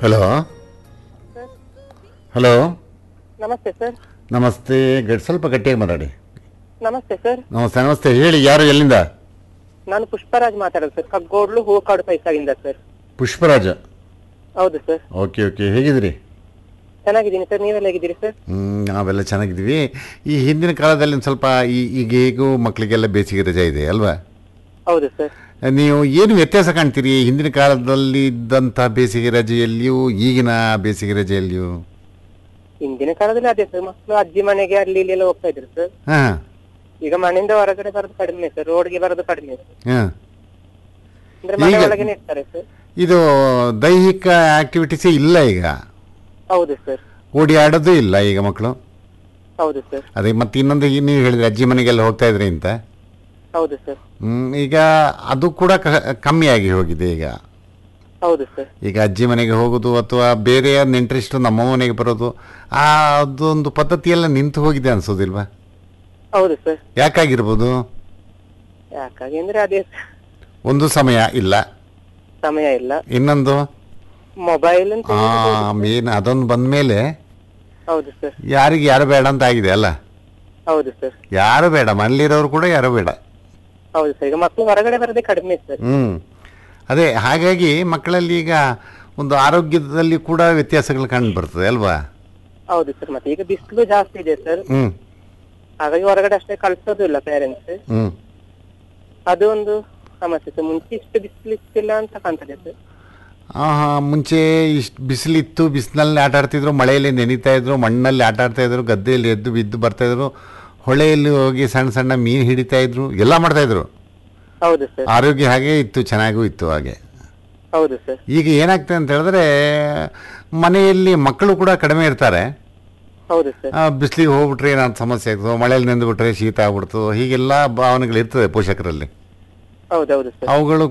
Hello hello ನಮಸ್ತೆ sir ನಮಸ್ತೆ ಗಟ್ ಸ್ವಲ್ಪ ಗಟ್ಟಿಯಾಗಿ ಮಾತಾಡಿ ನಮಸ್ತೆ ಸರ್ ನಮಸ್ತೆ ನಮಸ್ತೆ ಹೇಳಿ ಯಾರು ಎಲ್ಲಿಂದ ನಾನು ಪುಷ್ಪರಾಜ್ ಮಾತಾಡೋದು ಸರ್ ಕಗ್ಗೋಡ್ಲು ಹೂಕಾಡು ಪೈಸಾಗಿಂದ ಸರ್ ಪುಷ್ಪರಾಜ್ ಹೌದು ಸರ್ ಓಕೆ ಓಕೆ ಹೇಗಿದ್ದೀರಿ ಚೆನ್ನಾಗಿದ್ದೀನಿ ಸರ್ ನೀವೆಲ್ಲ ಹೇಗಿದ್ದೀರಿ ಸರ್ ಹ್ಮ್, ನಾವೆಲ್ಲ ಚೆನ್ನಾಗಿದ್ದೀವಿ ಈ ಹಿಂದಿನ ಕಾಲದಲ್ಲಿ ಒಂದು ಸ್ವಲ್ಪ ಈ ಈಗ ಹೇಗೂ ಮಕ್ಕಳಿಗೆಲ್ಲ ಬೇಸಿಗೆ ರಜೆ ಇದೆ ಅಲ್ವಾ ಹೌದು ಸರ್ ನೀವು ಏನು ವ್ಯತ್ಯಾಸ ಕಾಣ್ತೀರಿ ಹಿಂದಿನ ಕಾಲದಲ್ಲಿ ಇದ್ದಂಥ ಬೇಸಿಗೆ ರಜೆಯಲ್ಲಿಯೂ ಈಗಿನ ಬೇಸಿಗೆ ರಜೆಯಲ್ಲಿಯೂ ಹಿಂದಿನ ಕಾಲದಲ್ಲಿ ಅದೇ ಸರ್ ಮಕ್ಕಳು ಅಜ್ಜಿ ಮನೆಗೆ ಅಲ್ಲಿ ಇಲ್ಲಿ ಎಲ್ಲ ಹೋಗ್ತಾ ಇದ್ರು ಸರ್ ಹಾಂ ಈಗ ಮನೆಯಿಂದ ಹೊರಗಡೆ ಬರೋದು ಕಡಿಮೆ ಸರ್ ರೋಡ್ಗೆ ಬರೋದು ಕಡಿಮೆ ಸರ್ ಹಾಂ ಅಂದ್ರೆ ಮನೆ ಈಗ- ಒಳಗೇನೆ ಇರ್ತಾರೆ ಸರ್ ಇದು ದೈಹಿಕ ಆಕ್ಟಿವಿಟೀಸೇ ಇಲ್ಲ ಈಗ ಹೌದು ಸರ್ ಓಡಿ ಆಡೋದು ಇಲ್ಲ ಈಗ ಮಕ್ಕಳು ಹೌದು ಸರ್ ಅದೇ ಮತ್ತೆ ಇನ್ನೊಂದು ಈಗ ನೀವು ಹೇಳಿದ್ರೆ ಅಜ್ಜಿ ಮನೆಗೆಲ್ಲ ಹೋಗ್ತಾ ಇದ್ರಿ ಅಂತ ಹೌದು ಸರ್ ಹ್ಮ್, ಈಗ ಅದು ಕೂಡ ಕ- ಕಮ್ಮಿಯಾಗಿ ಹೋಗಿದೆ ಈಗ ಹೌದು ಸರ್ ಈಗ ಅಜ್ಜಿ ಮನೆಗೆ ಹೋಗೋದು ಅಥವಾ ಬೇರೆಯ ನೆಂಟರಿಷ್ಟು ನಮ್ಮ ಮನೆಗೆ ಬರೋದು ಆ ಅದೊಂದು ಪದ್ಧತಿಯೆಲ್ಲ ನಿಂತು ಹೋಗಿದೆ ಅನ್ಸೋದಿಲ್ವಾ ಹೌದು ಸರ್ ಯಾಕಾಗಿರ್ಬೋದು ಯಾಕಾಗಿ ಅಂದ್ರೆ ಅದೇ ಸರ್. ಒಂದು ಸಮಯ ಇಲ್ಲ ಸಮಯ ಇಲ್ಲ ಇನ್ನೊಂದು ಮೊಬೈಲ್ ಅಂತ ಆ ಮೇನ್ ಅದೊಂದು ಬಂದ್ಮೇಲೆ ಹೌದು ಸರ್ ಯಾರಿಗೆ ಯಾರು ಬೇಡ ಅಂತ ಆಗಿದೆ ಅಲ್ಲ ಹೌದು ಸರ್ ಯಾರು ಬೇಡ ಮನೇಲಿರೋರು ಕೂಡ ಯಾರು ಬೇಡ ಹೌದು ಸರ್ ಈಗ ಮಕ್ಕಳು ಹೊರಗಡೆ ಬರೋದೇ ಕಡಿಮೆ ಸರ್ ಹ್ಮ್ ಅದೇ ಹಾಗಾಗಿ ಮಕ್ಕಳಲ್ಲಿ ಈಗ ಒಂದು ಆರೋಗ್ಯದಲ್ಲಿ ಕೂಡ ವ್ಯತ್ಯಾಸಗಳು ಕಂಡು ಬರ್ತದೆ ಅಲ್ವಾ ಹೌದು ಸರ್ ಮತ್ತೆ ಈಗ ಬಿಸಿಲು ಜಾಸ್ತಿ ಇದೆ ಸರ್ ಹ್ಮ್ ಹಾಗಾಗಿ ಹೊರಗಡೆ ಅಷ್ಟೇ ಕಳ್ಸೋದು ಇಲ್ಲ ಪೇರೆಂಟ್ಸ್ ಹ್ಮ್ ಅದು ಒಂದು ಸಮಸ್ಯೆ ಸರ್ ಮುಂಚೆ ಇಷ್ಟು ಬಿಸಿಲು ಇಷ್ಟಿಲ್ಲ ಅಂತ ಕಾಣ್ತದೆ ಸರ್ ಆ, ಹಾ, ಮುಂಚೆ ಇಷ್ಟು ಬಿಸಿಲಿತ್ತು ಬಿಸಿಲಲ್ಲಿ ಆಟ ಆಡ್ತಿದ್ರು ಮಳೆಯಲ್ಲಿ ನೆನೀತಾ ಇದ್ರು ಮಣ್ಣಲ್ಲಿ ಆಟ ಆಡ್ತಾ ಇದ್ರು ಗದ್ದೆಯಲ್ಲಿ ಎದ್ದು ಬಿದ್ದು ಬರ್ತಾ ಇದ್ರು ಹೊಳೆಯಲ್ಲಿ ಹೋಗಿ ಸಣ್ಣ ಸಣ್ಣ ಮೀನು ಹಿಡಿತಾ ಇದ್ರು ಎಲ್ಲ ಮಾಡ್ತಾ ಇದ್ರು ಹೌದು ಸರ್ ಆರೋಗ್ಯ ಹಾಗೆ ಇತ್ತು ಚೆನ್ನಾಗೂ ಇತ್ತು ಹಾಗೆ ಹೌದು ಸರ್ ಈಗ ಏನಾಗ್ತದೆ ಅಂತ ಹೇಳಿದ್ರೆ ಮನೆಯಲ್ಲಿ ಮಕ್ಕಳು ಕೂಡ ಕಡಿಮೆ ಇರ್ತಾರೆ ಹೌದು ಸರ್ ಬಿಸಿಲಿಗೆ ಹೋಗ್ಬಿಟ್ರೆ ಏನಾದ್ರು ಸಮಸ್ಯೆ ಆಗ್ತದೆ ಮಳೆಯಲ್ಲಿ ನೆಂದುಬಿಟ್ರೆ ಶೀತ ಆಗ್ಬಿಡ್ತು ಹೀಗೆಲ್ಲ ಭಾವನೆಗಳು ಇರ್ತದೆ ಪೋಷಕರಲ್ಲಿ ಹೌದೌದು ಸರ್ ಅವುಗಳು